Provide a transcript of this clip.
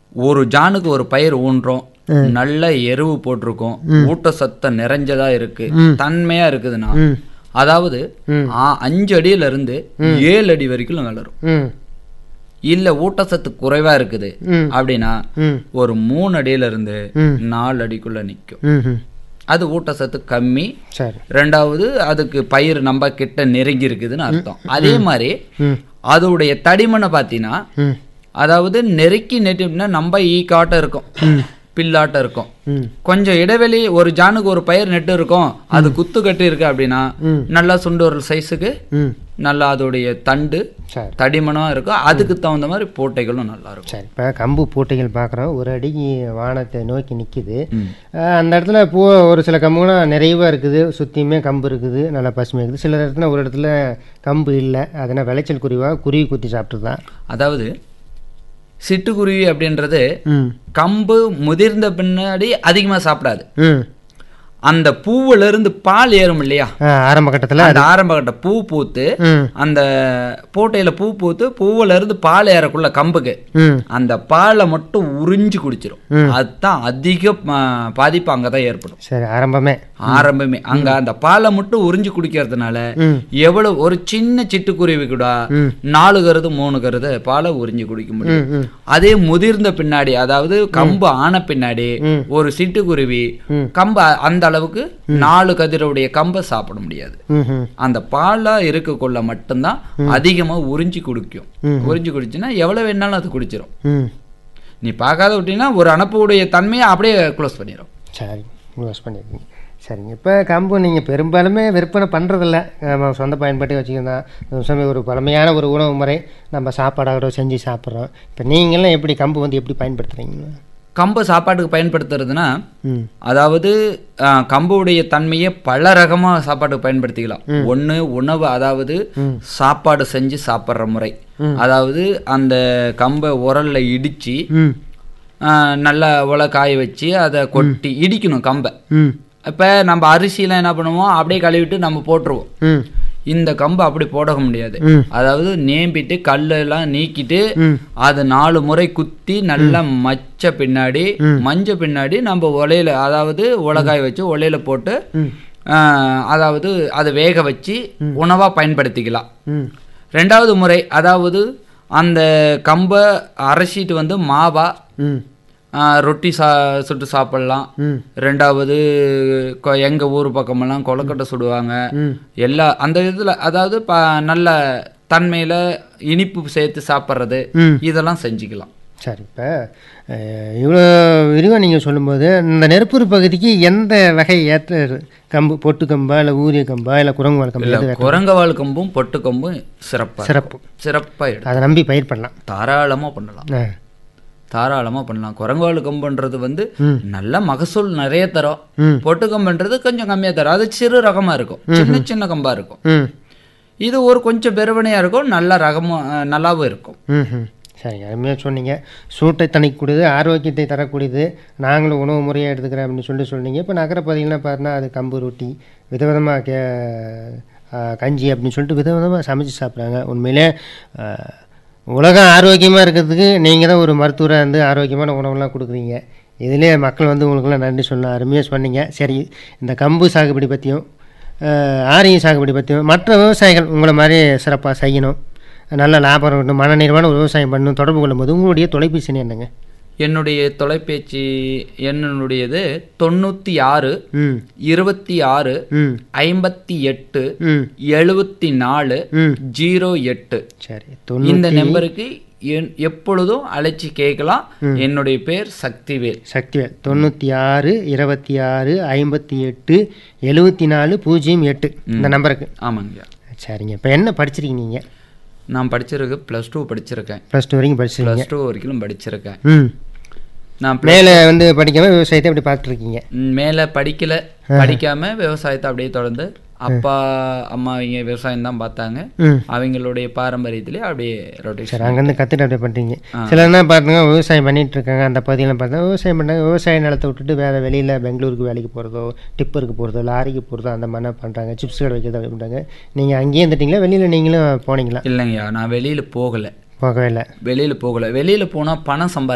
ஒரு ஜானுக்கு ஒரு பயிர் ஊன்றோம் நல்ல எருவு போட்டிருக்கோம் ஊட்டச்சத்தம் நிறைஞ்சதா இருக்கு தன்மையா இருக்குதுன்னா ம் அதாவது ஆ- அஞ்சு அடியில இருந்து ஏழு அடி வரைக்கும் வளரும் ம் இல்ல ஊட்டச்சத்து குறைவா இருக்குது ம் அப்படின்னா ம் ஒரு மூணு அடியில இருந்து ம். நாலு அடிக்குள்ள நிக்கும் ம் ம் அது ஊட்டச்சத்து கம்மி சரி ரெண்டாவது அதுக்கு பயிர் நம்ம கிட்ட நெருங்கி இருக்குதுன்னு அர்த்தம் அதே மாதிரி ம் அதோடைய தடிமனை பார்த்தீங்கன்னா ம் அதாவது நெருக்கி நெட்டினா நம்ம ஈக்காட்டம் இருக்கும் பில்லாட்டம் இருக்கும் ம் கொஞ்சம் இடைவெளி ஒரு ஜானுக்கு ஒரு பயிர் நெட்டு இருக்கும் அது குத்து கட்டி இருக்கு அப்படின்னா ம். நல்லா சுண்டு ஒரு சைஸுக்கு ம் நல்லா அதோடைய தண்டு சரி தடிமனம் இருக்கும் அதுக்கு தகுந்த மாதிரி போட்டைகளும் நல்லா இருக்கும் சரி இப்போ கம்பு பூட்டைகள் பார்க்குறோம் ஒரு அடிக்கு வானத்தை நோக்கி நிற்கிது ம். அந்த இடத்துல பூ ஒரு சில கம்புலாம் நிறைவாக இருக்குது சுற்றியுமே கம்பு இருக்குது நல்லா பசுமை இருக்குது சில இடத்துல ஒரு இடத்துல கம்பு இல்லை அதனால் விளைச்சல் குருவாக குருவி குத்தி சாப்பிட்டுதான் அதாவது சிட்டுக்குருவி அப்படின்றது ம் கம்பு முதிர்ந்த பின்னாடி அதிகமா சாப்பிடாது ம் அந்த பூவுல இருந்து பால் ஏறும் இல்லையா ஆ, ஆரம்ப கட்டத்தில் அந்த ஆரம்ப கட்ட பூ பூத்து ம் அந்த போட்டையில பூ பூத்து பூவுல இருந்து பால் ஏறக்குள்ள கம்புக்கு ம் அந்த பாலை மட்டும் உறிஞ்சு குடிச்சிரும் அதுதான் அதிக ஆ, பாதிப்பு அங்கதான் ஏற்படும் சரி ஆரம்பமே ஆரம்பமே அங்க அந்த பாலை மட்டும் உறிஞ்சு குடிக்கிறதுனால ம் எவ்வளவு ஒரு சின்ன சிட்டுக்குருவி கூட ம். நாலு கருது மூணு கருது பாலை உறிஞ்சு குடிக்க முடியும் ம் ம் அதே முதிர்ந்த பின்னாடி அதாவது கம்பு ஆன பின்னாடி ம். ஒரு சிட்டுக்குருவி ம். கம்பு அ- அந்த அளவுக்கு நாலு கதிரோடைய கம்பை சாப்பிட முடியாது ம் ம் அந்த பாலா இருக்கக்குள்ள மட்டும்தான் அதிகமா உறிஞ்சி குடிக்கும் ம். உறிஞ்சி குடிச்சுன்னா எவ்வளவு வேணாலும் அது குடிச்சிரும் ம் நீ பார்க்காத விட்டீங்கன்னா ஒரு அனுப்புடைய தன்மையை அப்படியே க்ளோஸ் பண்ணிடும் சரி யூஸ் பண்ணியிருக்கீங்க சரிங்க இப்போ கம்பு நீங்கள் பெரும்பாலுமே விற்பனை பண்ணுறதில்ல நம்ம சொந்த பயன்பாட்டை வச்சுக்கலாம் சமயம் ஒரு பழமையான ஒரு உணவு முறை நம்ம சாப்பாடாக செஞ்சு சாப்பிட்றோம் இப்போ நீங்களாம் எப்படி கம்பு வந்து எப்படி பயன்படுத்துகிறீங்க கம்பை சாப்பாட்டுக்கு பயன்படுத்துறதுன்னா ம் அதாவது ஆஹ், கம்புடைய தன்மையை பல ரகமா சாப்பாட்டுக்கு பயன்படுத்திக்கலாம் ஒண்ணு உணவு அதாவது சாப்பாடு செஞ்சு சாப்பிட்ற முறை அதாவது அந்த கம்பை உரல்ல இடிச்சு ம் ஆஹ், நல்லா உலை காய வச்சு அதை கொட்டி இடிக்கணும் கம்பை ம் இப்ப நம்ம அரிசிலாம் என்ன பண்ணுவோம் அப்படியே கழுவிட்டு நம்ம போட்டுருவோம் ம் இந்த கம்பு அப்படி போட முடியாது ம். அதாவது நேம்பிட்டு கல்லெல்லாம் நீக்கிட்டு ம். அது நாலு முறை குத்தி நல்லா மச்ச பின்னாடி மஞ்ச பின்னாடி நம்ம உலையில அதாவது உலகாய் வச்சு உலையில போட்டு ம். ஆஹ், அதாவது அதை வேக வச்சு உணவா பயன்படுத்திக்கலாம் ம் ரெண்டாவது முறை அதாவது அந்த கம்பை அரைச்சிட்டு வந்து மாவா ம் ஆஹ், ரொட்டி சா சுட்டு சாப்பிடலாம் ம் ரெண்டாவது கொ- எங்க ஊர் பக்கமெல்லாம் கொலக்கட்டை சுடுவாங்க ம் எல்லா அந்த இதுல அதாவது ப நல்ல தன்மையில இனிப்பு சேர்த்து சாப்பிட்றது ம் இதெல்லாம் செஞ்சுக்கலாம் சரி இப்போ இவ்வளோ விரிவாக நீங்கள் சொல்லும்போது இந்த நெருப்பூர் பகுதிக்கு எந்த வகை ஏற்ற கம்பு பொட்டு கம்பா இல்லை ஊரிய கம்பா இல்லை குரங்குவால் கம்பா எது வேணும்? குரங்கவால் கம்பும் பொட்டு கம்பும் சிறப்பா சிறப்பு சிறப்பா எடுக்கும் அதை நம்பி பயிர் பண்ணலாம் தாராளமா பண்ணலாம் ஆ தாராளமா பண்ணலாம் குரங்கவால் கம்புன்றது வந்து ம். நல்ல மகசூல் நிறைய தரும் ம் பொட்டு கம்புன்றது கொஞ்சம் கம்மியா தரும் அது சிறு ரகமா இருக்கும் சின்ன சின்ன கம்பா இருக்கும் ம் இது ஒரு கொஞ்சம் பெருவனையா இருக்கும் நல்ல ரகமும் அஹ், நல்லாவும் இருக்கும் ம் ம் சரிங்க அருமையாக சொன்னீங்க சூட்டை தணிக்கக்கூடியது ஆரோக்கியத்தை தரக்கூடியது நாங்களும் உணவு முறையாக எடுத்துக்கிறேன் அப்படின்னு சொல்லிட்டு சொன்னீங்க இப்போ நகர பகுதிகள்லாம் பார்த்தீங்கன்னா அது கம்பு ரொட்டி விதவிதமாக கே ஆ, கஞ்சி அப்படின்னு சொல்லிட்டு விதவிதமாக சமைச்சு சாப்பிட்றாங்க உண்மையிலே ஆ, உலகம் ஆரோக்கியமாக இருக்கிறதுக்கு நீங்கள் தான் ஒரு மருத்துவராக இருந்து ஆரோக்கியமான உணவுலாம் கொடுக்குறீங்க இதிலே மக்கள் வந்து உங்களுக்கெல்லாம் நன்றி சொல்லலாம் அருமையாக சொன்னீங்க சரி இந்த கம்பு சாகுபடி பற்றியும் ஆரிய சாகுபடி பற்றியும் மற்ற விவசாயிகள் உங்களை மாதிரி சிறப்பாக செய்யணும் நல்ல லாபம் இருக்கணும் மன நிறைவான ஒரு விவசாயம் பண்ணணும் தொடர்பு கொள்ளும்போது உங்களுடைய தொலைபேசி எண் என்னங்க என்னுடைய தொலைபேச்சு என்னுடையது தொண்ணூத்தி ஆறு ம் இருபத்தி ஆறு ம் ஐம்பத்தி எட்டு ம் எழுபத்தி நாலு ம் ஜீரோ எட்டு சரி தொண்ணூ இந்த நம்பருக்கு என்- எப்பொழுதும் அழைச்சி கேட்கலாம் என்னுடைய பேர் சக்திவேல் சக்திவேல் தொண்ணூற்றி ஆறு இருபத்தி ஆறு ஐம்பத்தி எட்டு எழுபத்தி நாலு பூஜ்ஜியம் எட்டு இந்த நம்பருக்கு ஆமாங்க சரிங்க இப்போ என்ன படிச்சிருக்கீங்க நீங்கள் நான் படிச்சிருக்கு ப்ளஸ் டூ படிச்சிருக்கேன் ப்ளஸ் டூ வரைக்கும் படிச்சிருக்கீங்க ப்ளஸ் டூ வரைக்கும் படிச்சிருக்கேன் ம் நான் மேலே வந்து படிக்காம விவசாயத்தை அப்படி பார்த்துருக்கீங்க மேலே படிக்கல படிக்காம விவசாயத்தை அப்படியே தொடர்ந்து அப்பா அம்மா அவங்க விவசாயம் தான் பார்த்தாங்க ம் அவங்களுடைய பாரம்பரியத்திலே அப்படியே ரொட்டேஷன் சரி அங்கேருந்து கற்றுட்டு அப்படியே பண்ணுறீங்க சில என்ன பார்த்துங்க விவசாயம் பண்ணிட்டு இருக்காங்க அந்த பகுதியெல்லாம் பார்த்தா விவசாயம் பண்ணாங்க விவசாய நிலத்தை விட்டுட்டு வேறு வெளியில் பெங்களூருக்கு வேலைக்கு போகிறதோ டிப்பருக்கு போகிறதோ லாரிக்கு போகிறதோ அந்த மாதிரிலாம் பண்ணுறாங்க சிப்ஸ் கடை வைக்கிறதோ அப்படி பண்ணுறாங்க நீங்கள் அங்கேயே இருந்துட்டீங்களா வெளியில் நீங்களும் போனீங்களா இல்லைங்கய்யா நான் வெளியில போகல போகவே இல்லை வெளியில போகல வெளியில போனா பணம் சம்பாதி